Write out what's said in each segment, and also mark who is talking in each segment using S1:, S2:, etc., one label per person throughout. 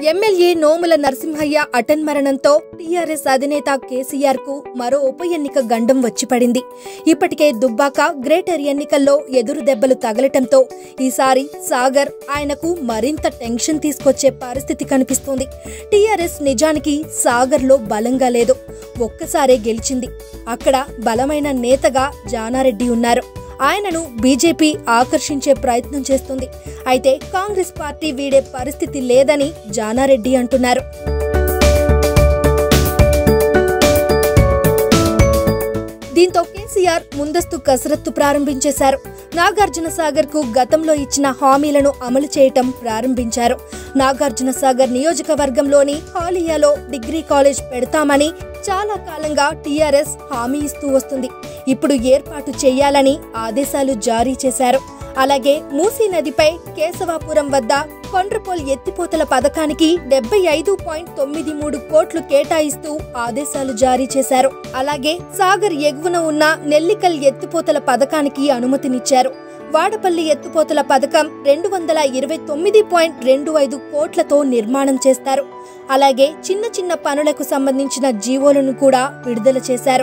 S1: MLA నోముల నరసింహయ్య అటన్ మరణంతో TRS అధినేత కేసీఆర్ కు మరో ఉప ఎన్నిక గండం వచ్చి పడింది ఇప్పటికే దుబ్బాక గ్రేటర్ ఎన్నికల్లో ఎదురు దెబ్బలు తగలటంతో ఈసారి సాగర్ ఆయనకు మరింత టెన్షన్ తీసుకొచ్చే పరిస్థితి కనిపిస్తోంది టీఆర్ఎస్ నిజానికి సాగర్లో బలంగా లేదు ఒక్కసారే గెలిచింది అక్కడ బలమైన నేతగా జానారెడ్డి ఉన్నారు ఆయనను బీజేపీ ఆకర్షించే ప్రయత్నం చేస్తుంది అయితే కాంగ్రెస్ పార్టీ వీడే పరిస్థితి లేదని జానారెడ్డి అంటున్నారు దీంతో కేసీఆర్ ముందస్తు కసరత్తు ప్రారంభించేశారు నాగార్జున సాగర్ కు గతంలో ఇచ్చిన హామీలను అమలు చేయటం ప్రారంభించారు నాగార్జున సాగర్ నియోజకవర్గంలోని హాలియాలో డిగ్రీ కాలేజ్ పెడతామని చాలా కాలంగా టీఆర్ఎస్ హామీ ఇస్తూ వస్తుంది ఇప్పుడు ఏర్పాటు చేయాలని ఆదేశాలు జారీ చేశారు అలాగే మూసీ నదిపై కేశవాపురం వద్ద కొండ్రపోల్ ఎత్తిపోతల పథకానికి డెబ్బై ఐదు పాయింట్ తొమ్మిది మూడు కోట్లు కేటాయిస్తూ ఆదేశాలు జారీ చేశారు అలాగే సాగర్ ఎగువన ఉన్న నెల్లికల్ ఎత్తిపోతల పథకానికి అనుమతినిచ్చారు వాడపల్లి ఎత్తిపోతల పథకం రెండు వందల ఇరవై తొమ్మిది పాయింట్ రెండు ఐదు కోట్లతో నిర్మాణం చేస్తారు అలాగే చిన్న చిన్న పనులకు సంబంధించిన జీవోలను కూడా విడుదల చేశారు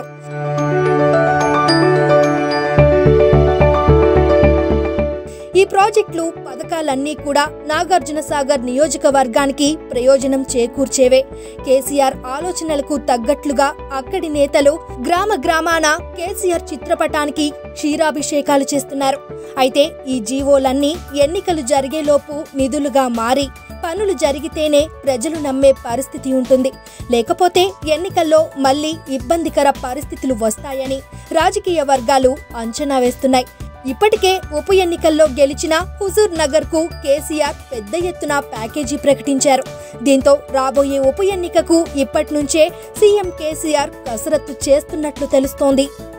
S1: ఈ ప్రాజెక్టులు పథకాలన్నీ కూడా నాగార్జున సాగర్ నియోజకవర్గానికి ప్రయోజనం చేకూర్చేవే కేసీఆర్ ఆలోచనలకు తగ్గట్లుగా అక్కడి నేతలు గ్రామ గ్రామాన కేసీఆర్ చిత్రపటానికి క్షీరాభిషేకాలు చేస్తున్నారు అయితే ఈ జీవోలన్నీ ఎన్నికలు జరిగేలోపు నిధులుగా మారి పనులు జరిగితేనే ప్రజలు నమ్మే పరిస్థితి ఉంటుంది లేకపోతే ఎన్నికల్లో మళ్లీ ఇబ్బందికర పరిస్థితులు వస్తాయని రాజకీయ వర్గాలు అంచనా వేస్తున్నాయి ఇప్పటికే ఉప ఎన్నికల్లో గెలిచిన హుజూర్ నగర్ కు కేసీఆర్ పెద్ద ఎత్తున ప్యాకేజీ ప్రకటించారు దీంతో రాబోయే ఉప ఎన్నికకు ఇప్పటి నుంచే సీఎం కేసీఆర్ కసరత్తు చేస్తున్నట్లు తెలుస్తోంది